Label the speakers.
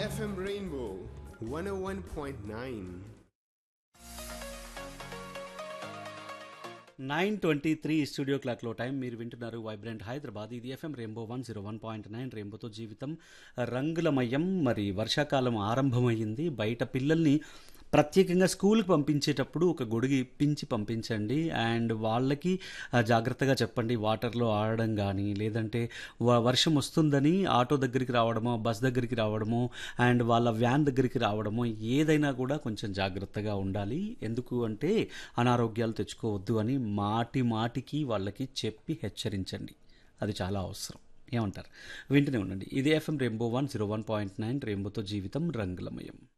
Speaker 1: FM Rainbow 101.9.
Speaker 2: Nine twenty three studio క్లాక్లో time మీరు వింటున్నారు వైబ్రెంట్ హైదరాబాద్ ఇది FM Rainbow one zero one point nine రెయిన్బోతో జీవితం రంగులమయం మరి వర్షాకాలం ఆరంభమైంది బయట పిల్లల్ని ప్రత్యేకంగా స్కూల్కి పంపించేటప్పుడు ఒక గొడుగు ఇప్పించి పంపించండి అండ్ వాళ్ళకి ఆ, జాగ్రత్తగా చెప్పండి వాటర్లో ఆడడం కానీ లేదంటే వ- వర్షం వస్తుందని ఆటో దగ్గరికి రావడమో బస్ దగ్గరికి రావడమో అండ్ వాళ్ళ వ్యాన్ దగ్గరికి రావడమో ఏదైనా కూడా కొంచెం జాగ్రత్తగా ఉండాలి ఎందుకు అంటే అనారోగ్యాలు తెచ్చుకోవద్దు అని మాటి మాటికి వాళ్ళకి చెప్పి హెచ్చరించండి అది చాలా అవసరం ఏమంటారు వింటూనే ఉండండి ఇది FM Rainbow one zero one point nine రెయిన్బోతో జీవితం రంగులమయం